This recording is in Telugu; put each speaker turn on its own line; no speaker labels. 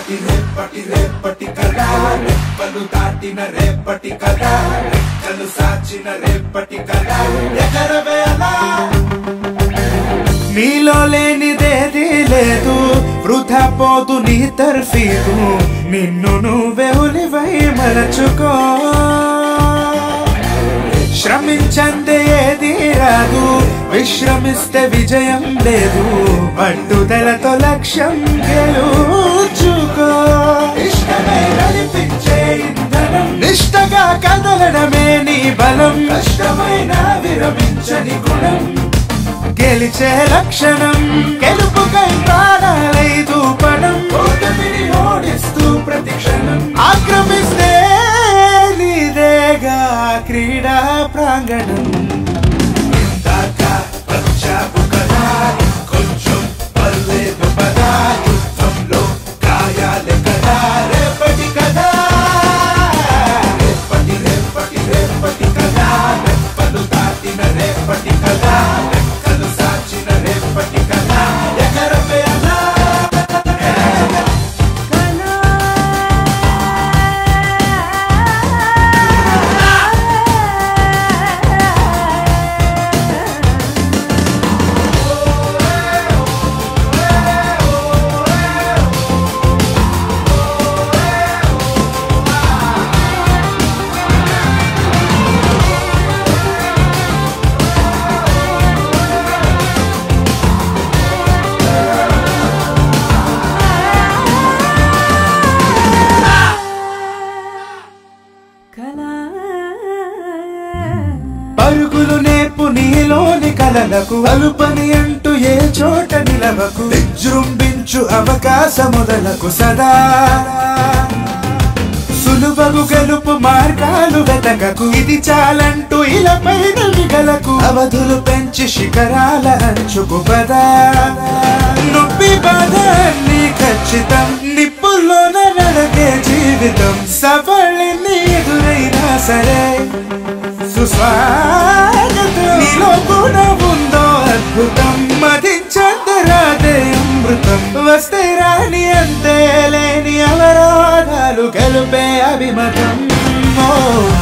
రేపటి రేపటి రేపటి కథ రెప్పలు దాటిన రేపటి కథ రెక్కలు సాచిన రేపటి కథ ఎగరవే అలా నీలో లేనిదేది లేదు వృధా పోదు నీ తర్ఫీదు నిన్ను నువ్వే ఉలివై మరచుకో శ్రమించందే ఏది రాదు విశ్రమిస్తే విజయం లేదు పట్టుదలతో లక్ష్యం గెలుచుకో ఇష్టమే నడిపించే ఇంధనం నిష్టగా కదలడమే నీ బలం కష్టమైన విరమించని గుణం గెలిచే లక్షణం గెలుపుకై ప్రాణాలైదు పడం ఓటమిని ఓడిస్తూ ప్రతి క్షణం ఆక్రమిస్తే నీదేగా క్రీడా ప్రాంగణం ఇందాక వచ్చావు కదా కొంచెం పర్లేదు పదా యుద్ధంలో గాయాలే కదా రేపటి కదా రేపటి రేపటి రేపటి కదా రెప్పలు దాటిన రేపటి కదా రెక్కలు సాచిన రేపటి కదా ఎగరవే అలా పరుగులు నేర్పు నీలోని కలలకు అలుపని అంటూ ఏ చోట నిలవకు విజృంభించు అవకాశముదలకు సదా సులువగు గెలుపు మార్గాలు వెతకకు ఇది చాలంటూ ఇలపై మిగలకు అవధులు పెంచి శిఖరాల అంచుకు పదా నొప్పి బాధ అన్ని ఖచ్చితం నిప్పుల్లోన నడకే జీవితం సఫలిని ఎదురైనా సరే సుస్వాగతం నీలో కూడా ఉందో అద్భుతం మదించందరాదే అమృతం వస్తే రాని అంతే లేని అవరోధాలు గెలుపే అభిమతం ఓ